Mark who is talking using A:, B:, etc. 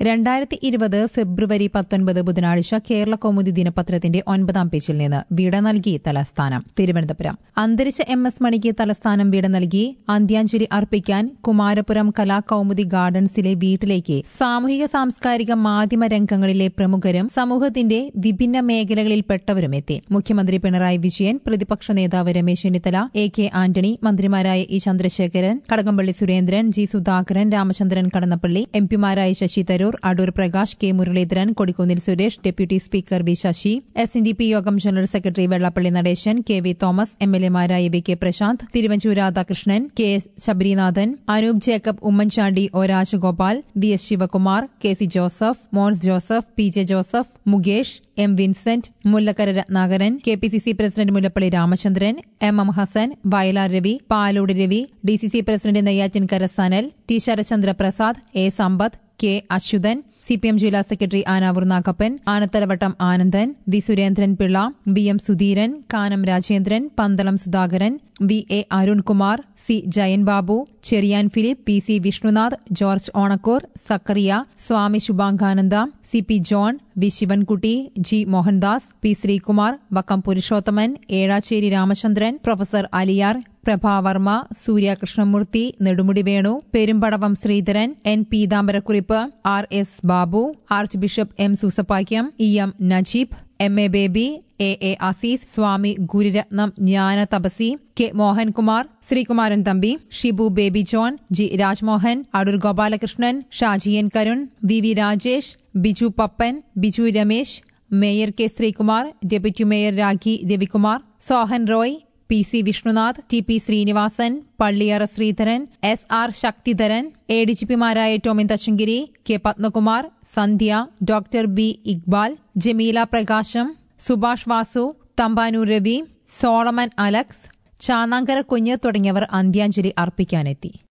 A: രണ്ടായിരത്തി ഇരുപത് ഫെബ്രുവരി പത്തൊൻപത് ബുധനാഴ്ച കേരള കൗമുദി ദിനപത്രത്തിന്റെ ഒൻപതാം പേജിൽ നിന്ന് വീട് നൽകി തലസ്ഥാനം തിരുവനന്തപുരം അന്തരിച്ച എം എസ് മണിക്ക് തലസ്ഥാനം വീട് നൽകി അന്ത്യാഞ്ജലി അർപ്പിക്കാൻ കുമാരപുരം കലാകൌമുദി ഗാർഡൻസിലെ വീട്ടിലേക്ക് സാമൂഹിക സാംസ്കാരിക മാധ്യമ രംഗങ്ങളിലെ പ്രമുഖരും സമൂഹത്തിന്റെ വിഭിന്ന മേഖലകളിൽപ്പെട്ടവരും എത്തി മുഖ്യമന്ത്രി പിണറായി വിജയൻ പ്രതിപക്ഷ നേതാവ് രമേശ് ചെന്നിത്തല എ കെ ആന്റണി മന്ത്രിമാരായ E Chandrasekharan Kadakampally Surendran G Sudhakaran Ramachandran Kadannappally എംപിമാരായ Sasi Tharoor Adoor Prakash K Muraleedharan Kodikunnil Suresh deputy speaker V Sasi S N D P യോഗം general secretary Vellappally Natesan K V Thomas M L എമാരായ V K Prashant Thiruvanchoor Radhakrishnan K S Sabarinathan Anoop Jacob Oommen Chandy O Rajagopal V S Shivakumar K C Joseph Mons Joseph P J Joseph Mukesh M Vincent Mullakkara Ratnakaran K P C C president Mullappally Ramachandran M M Hassan Vayalar Ravi Palode Ravi D C C president Neyyattinkara Sanal T Sarachandra Prasad A Sampath K Achuthan C P M ജില്ലാ secretary Anavoor Nagappan Anathalavattam Anandan V Surendran Pillai V M Sudheeran Kanam Rajendran Pandalam Sudhakaran V A Arunkumar C Jayan Babu Cherian Philip P C Vishnunath George Onakkoor Sakkariya Swami Subhangananda C P John V Sivankutty G Mohandas P Sreekumar Vakkom Purushothaman Ezhacherry Ramachandran professor Aliyar Prabhavarma Surya Krishnamoorthy Nedumudi Venu Perumbadavam Sreedharan N Peethambarakurup R S Babu archbishop M Soosapakiam E M Najeeb M A Baby A A Azeez Swami Gururathnam Jnana Thapasi K Mohankumar Sreekumaran Thampi Shibu Baby John G Rajmohan Adoor Gopalakrishnan Shaji N Karun V V Rajesh Biju Pappan Biju Ramesh mayor K Sreekumar deputy mayor Rakhi Ravikumar Sohan Roy P C Vishnunath T P Sreenivasan Palliyara Sreedharan S R Sakthidharan A D G പിമാരായ Tomin Thachankary K Padmakumar Sandhya doctor B Iqbal Jameela Prakasam Subhash Vasu Thampanoor Ravi Solomon Alex Chanankara Kunju തുടങ്ങിയവർ അന്ത്യാഞ്ജലി അർപ്പിക്കാനെത്തി